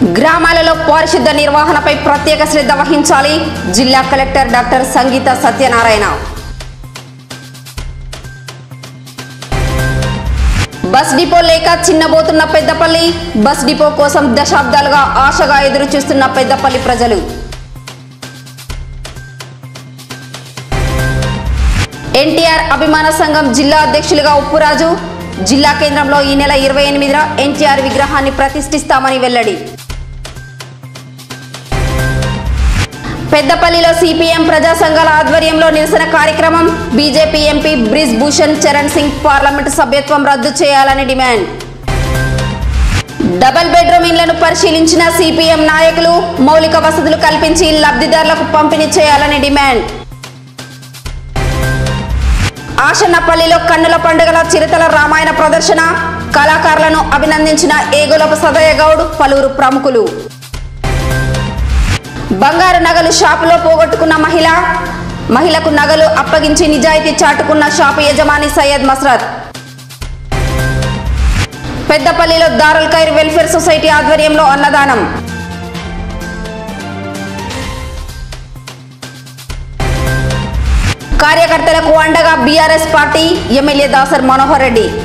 గ్రామాలలో పారిశుద్ధ నిర్వహణపై ప్రత్యేక శ్రద్ధ వహించాలి జిల్లా collector doctor Sangeetha Satyanarayana bus depot లేక చిన్నబోతున్న పెద్దపల్లి బస్ డిపో కోసం దశాబ్దాలుగా ఆశగా ఎదురు చూస్తున్న పెద్దపల్లి ప్రజలు ఎన్టీఆర్ అభిమాన సంఘం జిల్లా అధ్యక్షులుగా ఉప్పురాజు జిల్లా కేంద్రంలో ఈ నెల ఇరవై ఎనిమిదిన ఎన్టీఆర్ విగ్రహాన్ని ప్రతిష్ఠిస్తామని వెల్లడి పెద్దపల్లిలో సిపిఎం ప్రజా సంఘాల ఆధ్వర్యంలో నిరసన కార్యక్రమం BJP MP Brij Bhushan Charan Singh parliament సభ్యత్వం రద్దు చేయాలని డిమాండ్ డబల్ బెడ్రూమ్ ఇళ్లను పరిశీలించిన సిపిఎం నాయకులు మౌలిక వసతులు కల్పించి లబ్ధిదారులకు పంపిణీ చేయాలని డిమాండ్ ఆశన్నపల్లిలో కన్నుల పండుగల చిరుతల రామాయణ ప్రదర్శన కళాకారులను అభినందించిన ఏగులపు సదయ్య గౌడ్ పలువురు ప్రముఖులు బంగారు నగలు షాపులో పోగొట్టుకున్న మహిళ మహిళకు నగలు అప్పగించి నిజాయితీ చాటుకున్న షాపు యజమాని సయ్యద్ మస్రత్ పెద్దపల్లిలో దారుల్ ఖైర్ వెల్ఫేర్ సొసైటీ ఆధ్వర్యంలో అన్నదానం కార్యకర్తలకు అండగా BRS party MLA Dasar Manohar Reddy